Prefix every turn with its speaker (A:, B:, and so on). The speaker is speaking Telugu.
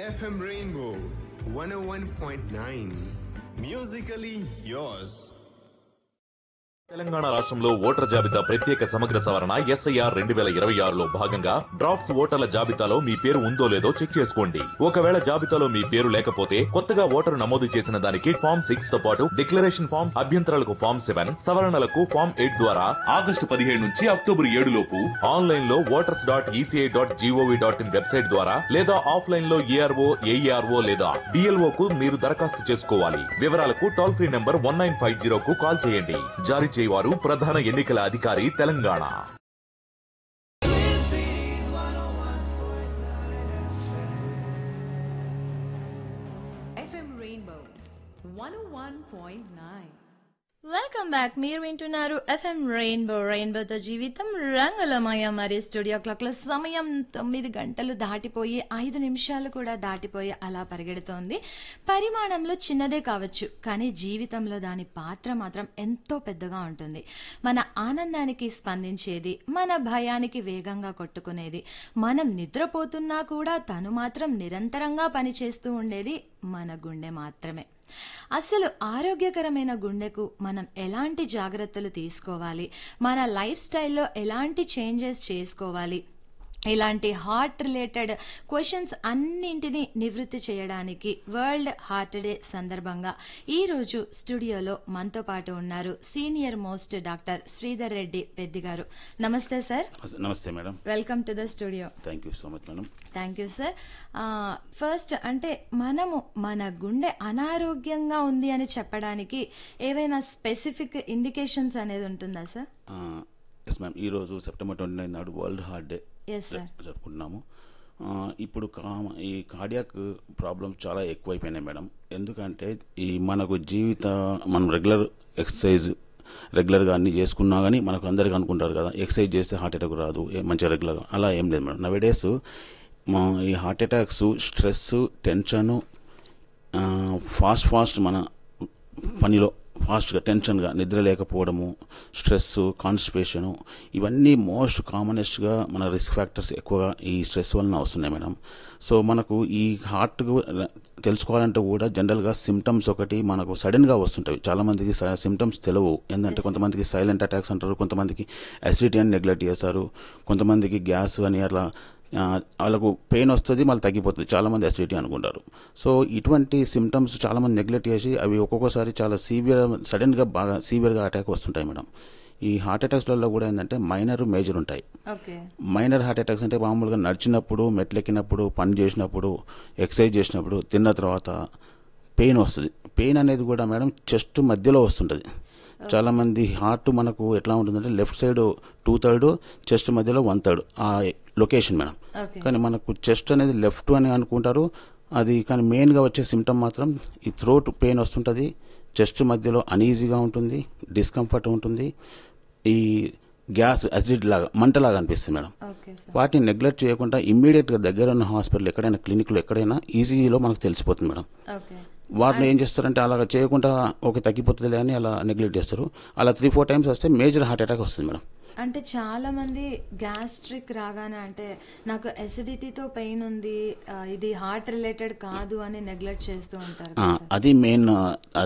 A: FM Rainbow 101.9. Musically yours.
B: Telangana రాష్ట్రంలో ఓటర్ జాబితా ప్రత్యేక సమగ్ర సవరణ ఎస్ఐఆర్ రెండు వేల ఇరవై ఆరులో భాగంగా డ్రాఫ్ట్స్ ఓటర్ల జాబితాలో మీ పేరు ఉందో లేదో చెక్ చేసుకోండి ఒకవేళ జాబితాలో మీ పేరు లేకపోతే కొత్తగా ఓటరు నమోదు చేసిన దానికి ఫామ్ సిక్స్ తో పాటు డిక్లరేషన్ ఫామ్ అభ్యంతరాలకు ఫామ్ సెవెన్ సవరణలకు ఫామ్ ఎయిట్ ద్వారా ఆగస్టు పదిహేడు నుంచి అక్టోబర్ ఏడు లోపు ఆన్లైన్ లో voters dot ECI dot GOV dot in website ద్వారా లేదా ఆఫ్లైన్ లో ఏఆర్ఓ ఏఈఆర్ఓ లేదా డిఎల్ఓ కు మీరు దరఖాస్తు చేసుకోవాలి వివరాలకు toll free number one nine five zero కు కాల్ చేయండి జారీ చేయవారు ప్రధాన ఎన్నికల అధికారి Telangana
C: FM Rainbow 101.9.
D: Welcome back మీరు వింటున్నారు ఎఫ్ఎం రెయిన్బో రెయిన్బోతో జీవితం రంగులమయ మరి స్టూడియో క్లాక్ లో సమయం తొమ్మిది గంటలు దాటిపోయి ఐదు నిమిషాలు కూడా దాటిపోయి అలా పరిగెడుతోంది పరిమాణంలో చిన్నదే కావచ్చు కానీ జీవితంలో దాని పాత్ర మాత్రం ఎంతో పెద్దగా ఉంటుంది మన ఆనందానికి స్పందించేది మన భయానికి వేగంగా కొట్టుకునేది మనం నిద్రపోతున్నా కూడా తను మాత్రం నిరంతరంగా పనిచేస్తూ ఉండేది మన గుండె మాత్రమే అసలు ఆరోగ్యకరమైన గుండెకు మనం ఎలాంటి జాగ్రత్తలు తీసుకోవాలి మన లైఫ్ స్టైల్లో ఎలాంటి చేంజెస్ చేసుకోవాలి ఇలాంటి హార్ట్ రిలేటెడ్ క్వశ్చన్స్ అన్నింటినీ నివృత్తి చేయడానికి వరల్డ్ హార్ట్ డే సందర్భంగా ఈరోజు స్టూడియోలో మనతో పాటు ఉన్నారు senior most doctor Sridhar Reddy Peddi garu నమస్తే సార్
E: నమస్తే madam
D: welcome to the studio
E: thank you so much madam
D: thank you sir first అంటే మనము మన గుండె అనారోగ్యంగా ఉంది అని చెప్పడానికి ఏవైనా స్పెసిఫిక్ ఇండికేషన్స్ అనేది ఉంటుందా సార్
E: ఎస్ మ్యామ్ ఈరోజు సెప్టెంబర్ ట్వంటీ నైన్ నాడు world heart day
D: yes sir
E: జరుపుకుంటున్నాము ఆ, ఇప్పుడు కా- ఈ కార్డియాక్ ప్రాబ్లమ్స్ చాలా ఎక్కువైపోయినాయి మేడం ఎందుకంటే ఈ మనకు జీవిత మనం రెగ్యులర్ ఎక్సర్సైజ్ రెగ్యులర్గా అన్ని చేసుకున్నా కానీ మనకు అందరికీ అనుకుంటారు కదా ఎక్సర్సైజ్ చేస్తే హార్ట్ అటాక్ రాదు ఏ- మంచిగా రెగ్యులర్గా అలా ఏం లేదు మేడం నవేడేస్ మా ఈ heart attacks stress tension fast fast మన పనిలో ఫాస్ట్గా టెన్షన్గా నిద్ర లేకపోవడము స్ట్రెస్ కాన్స్టిపేషను ఇవన్నీ మోస్ట్ కామనెస్ట్గా మన రిస్క్ ఫ్యాక్టర్స్ ఎక్కువగా ఈ స్ట్రెస్ వలన వస్తున్నాయి మేడం సో మనకు ఈ హార్ట్ తెలుసుకోవాలంటే కూడా జనరల్గా సిమ్టమ్స్ ఒకటి మనకు సడన్గా వస్తుంటాయి చాలామందికి సిమ్టమ్స్ తెలియవు ఏంటంటే కొంతమందికి సైలెంట్ అటాక్స్ అంటారు కొంతమందికి అసిడిటీ అని నెగ్లెక్ట్ చేస్తారు కొంతమందికి గ్యాస్ అని అట్లా ఆ, వాళ్ళకు పెయిన్ వస్తుంది మళ్ళీ తగ్గిపోతుంది చాలామంది అసిడిటీ అనుకుంటారు సో ఇటువంటి సిమ్టమ్స్ చాలామంది నెగ్లెక్ట్ చేసి అవి ఒక్కొక్కసారి చాలా సీవియర్ సడన్గా బాగా సీవియర్గా అటాక్ వస్తుంటాయి మేడం ఈ హార్ట్ అటాక్స్లలో కూడా ఏంటంటే మైనర్ మేజర్ ఉంటాయి
D: ఓకే
E: మైనర్ హార్ట్ అటాక్స్ అంటే మామూలుగా నడిచినప్పుడు మెట్లెక్కినప్పుడు పని చేసినప్పుడు ఎక్సర్సైజ్ చేసినప్పుడు తిన్న తర్వాత పెయిన్ వస్తుంది పెయిన్ అనేది కూడా మేడం చెస్ట్ మధ్యలో వస్తుంటుంది చాలా మంది హార్ట్ మనకు ఎట్లా ఉంటుందంటే left side two third chest మధ్యలో వన్ థర్డ్ ఆ లొకేషన్ మేడం
D: ఓకే
E: కానీ మనకు చెస్ట్ అనేది లెఫ్ట్ అని అనుకుంటారు అది కానీ మెయిన్గా వచ్చే సిమ్టమ్ మాత్రం ఈ థ్రోట్ పెయిన్ వస్తుంటుంది చెస్ట్ మధ్యలో అనీజీగా ఉంటుంది డిస్కంఫర్ట్ ఉంటుంది ఈ గ్యాస్ అసిడ్ లాగా మంటలాగా అనిపిస్తుంది మేడం
D: ఓకే సార్
E: వాటిని నెగ్లెక్ట్ చేయకుండా ఇమ్మీడియట్గా దగ్గర ఉన్న హాస్పిటల్ ఎక్కడైనా క్లినిక్లో ఎక్కడైనా ఈజీలో మనకు తెలిసిపోతుంది మేడం
D: ఓకే
E: వాటిని ఏం చేస్తారంటే అలాగ చేయకుండా ఓకే తగ్గిపోతుందిలే అని అలా నెగ్లెక్ట్ చేస్తారు అలా త్రీ ఫోర్ టైమ్స్ వస్తే మేజర్ హార్ట్ అటాక్ వస్తుంది మేడం
D: అంటే చాలా మంది గ్యాస్ట్రిక్ రాగానే అంటే నాకు ఎసిడిటీతో పెయిన్ ఉంది ఆ, ఇది హార్ట్ రిలేటెడ్ కాదు అని నెగ్లెక్ట్ చేస్తూ ఉంటారు
E: ఆ,
D: కదా సార్.
E: అది మెయిన్